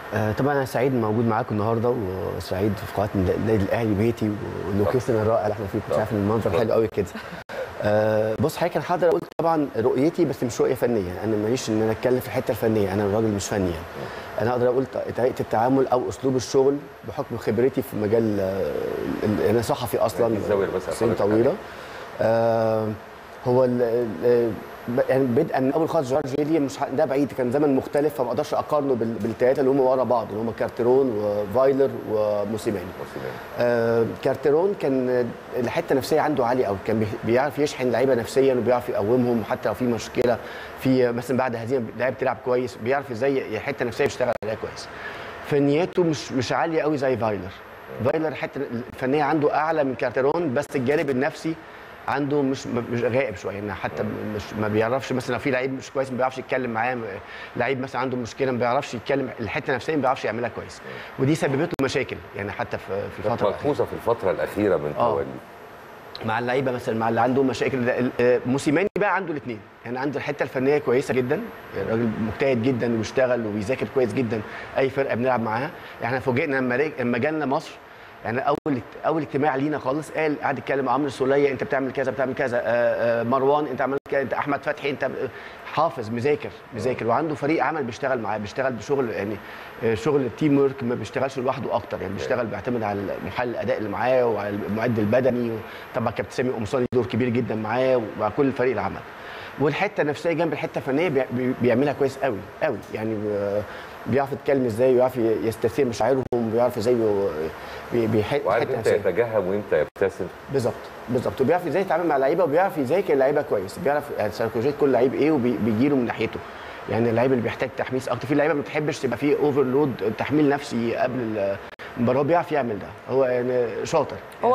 آه، طبعا انا سعيد موجود معاكم النهارده وسعيد في قناه النادي الاهلي بيتي واللوكيشن الرائع اللي احنا فيه كنت شايف المنظر حلو قوي كده آه، بص حضرتك انا حاضر اقول طبعا رؤيتي بس مش رؤيه فنيه انا ماليش ان انا اتكلم في الحته الفنيه انا راجل مش فني يعني انا اقدر اقول طريقه التعامل او اسلوب الشغل بحكم خبرتي في مجال آه، ال- انا صحفي اصلا الزاوية بس سنين أفرجك طويله آه، هو ال- ال- يعني بدءا من اول خالص جورج جيلي مش ه- ده بعيد كان زمن مختلف فما اقدرش اقارنه بال- بالثلاثه اللي هم ورا بعض اللي هم كارترون وفايلر وموسيماني موسيماني. آه كارترون كان الحته النفسيه عنده عاليه قوي كان بي- بيعرف يشحن لعيبه نفسيا وبيعرف يقومهم حتى لو في مشكله في مثلا بعد هزيمه لعيبه بتلعب كويس بيعرف ازاي الحته النفسيه يشتغل عليها كويس فنيته مش مش عاليه قوي زي فايلر فايلر الحته الفنيه عنده اعلى من كارترون بس الجانب النفسي عنده مش مش غائب شويه يعني حتى مش ما بيعرفش مثلا لو في لعيب مش كويس ما بيعرفش يتكلم معاه م- لعيب مثلا عنده مشكله ما بيعرفش يتكلم الحته النفسيه ما بيعرفش يعملها كويس ودي سببت له مشاكل يعني حتى في في كانت الفتره الأخيرة. ملحوظه في الفتره الاخيره من آه. تولي مع اللعيبه مثلا مع اللي عنده مشاكل ده- ال- آه، موسيماني بقى عنده الاثنين يعني عنده الحته الفنيه كويسه جدا راجل مجتهد جدا وبيشتغل وبيذاكر كويس جدا اي فرقه بنلعب معاها يعني احنا فوجئنا لما رج- لما جالنا مصر يعني اول اول اجتماع لينا خالص قال قعد يتكلم مع عمرو السوليه انت بتعمل كذا بتعمل كذا آه، آه، مروان انت عملت كذا انت احمد فتحي انت ب- حافظ مذاكر مذاكر وعنده فريق عمل بيشتغل معاه بيشتغل بشغل يعني آه، شغل التيم ورك ما بيشتغلش لوحده اكتر يعني بيشتغل بيعتمد على محلل الاداء اللي معاه وعلى المعد البدني طبعا كابتن سامي قمصاني دور كبير جدا معاه ومع كل فريق العمل والحته النفسيه جنب الحته الفنيه بي- بي- بيعملها كويس قوي قوي يعني آه، بيعرف يتكلم ازاي ويعرف يستثير مشاعرهم بيعرف ازاي بي- بيحل وعارف حته امتى نفسيه يتجهم وامتى يبتسم بالظبط بالظبط وبيعرف ازاي يتعامل مع اللعيبه وبيعرف يذاكر اللعيبه كويس بيعرف يعني سيكولوجيه كل لعيب ايه وبيجي له من ناحيته يعني اللعيب اللي بيحتاج تحميس اكتر في لعيبه ما بتحبش تبقى فيه اوفرلود تحميل نفسي قبل المباراه بيعرف يعمل ده هو يعني شاطر هو